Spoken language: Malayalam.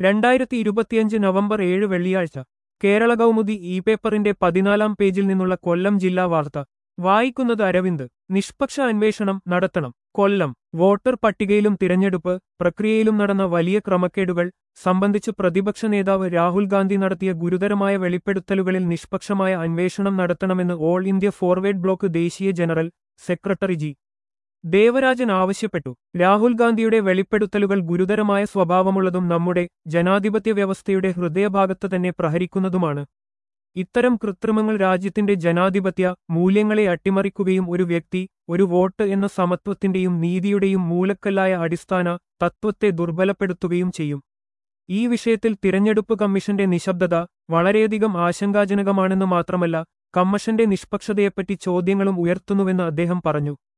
രണ്ടായിരത്തി ഇരുപത്തിയഞ്ച് നവംബർ ഏഴ് വെള്ളിയാഴ്ച കേരള കൗമുദി ഇ പേപ്പറിന്റെ പതിനാലാം പേജിൽ നിന്നുള്ള കൊല്ലം ജില്ലാ വാർത്ത വായിക്കുന്നത് അരവിന്ദ് നിഷ്പക്ഷ അന്വേഷണം നടത്തണം കൊല്ലം വോട്ടർ പട്ടികയിലും തിരഞ്ഞെടുപ്പ് പ്രക്രിയയിലും നടന്ന വലിയ ക്രമക്കേടുകൾ സംബന്ധിച്ച് പ്രതിപക്ഷ നേതാവ് രാഹുൽ ഗാന്ധി നടത്തിയ ഗുരുതരമായ വെളിപ്പെടുത്തലുകളിൽ നിഷ്പക്ഷമായ അന്വേഷണം നടത്തണമെന്ന് ഓൾ ഇന്ത്യ ഫോർവേഡ് ബ്ലോക്ക് ദേശീയ ജനറൽ സെക്രട്ടറി ജി ദേവരാജൻ ആവശ്യപ്പെട്ടു രാഹുൽ ഗാന്ധിയുടെ വെളിപ്പെടുത്തലുകൾ ഗുരുതരമായ സ്വഭാവമുള്ളതും നമ്മുടെ ജനാധിപത്യ വ്യവസ്ഥയുടെ ഹൃദയഭാഗത്ത് തന്നെ പ്രഹരിക്കുന്നതുമാണ് ഇത്തരം കൃത്രിമങ്ങൾ രാജ്യത്തിന്റെ ജനാധിപത്യ മൂല്യങ്ങളെ അട്ടിമറിക്കുകയും ഒരു വ്യക്തി ഒരു വോട്ട് എന്ന സമത്വത്തിന്റെയും നീതിയുടെയും മൂലക്കല്ലായ അടിസ്ഥാന തത്വത്തെ ദുർബലപ്പെടുത്തുകയും ചെയ്യും ഈ വിഷയത്തിൽ തിരഞ്ഞെടുപ്പ് കമ്മീഷന്റെ നിശബ്ദത വളരെയധികം ആശങ്കാജനകമാണെന്ന് മാത്രമല്ല കമ്മീഷന്റെ നിഷ്പക്ഷതയെപ്പറ്റി ചോദ്യങ്ങളും ഉയർത്തുന്നുവെന്ന് അദ്ദേഹം പറഞ്ഞു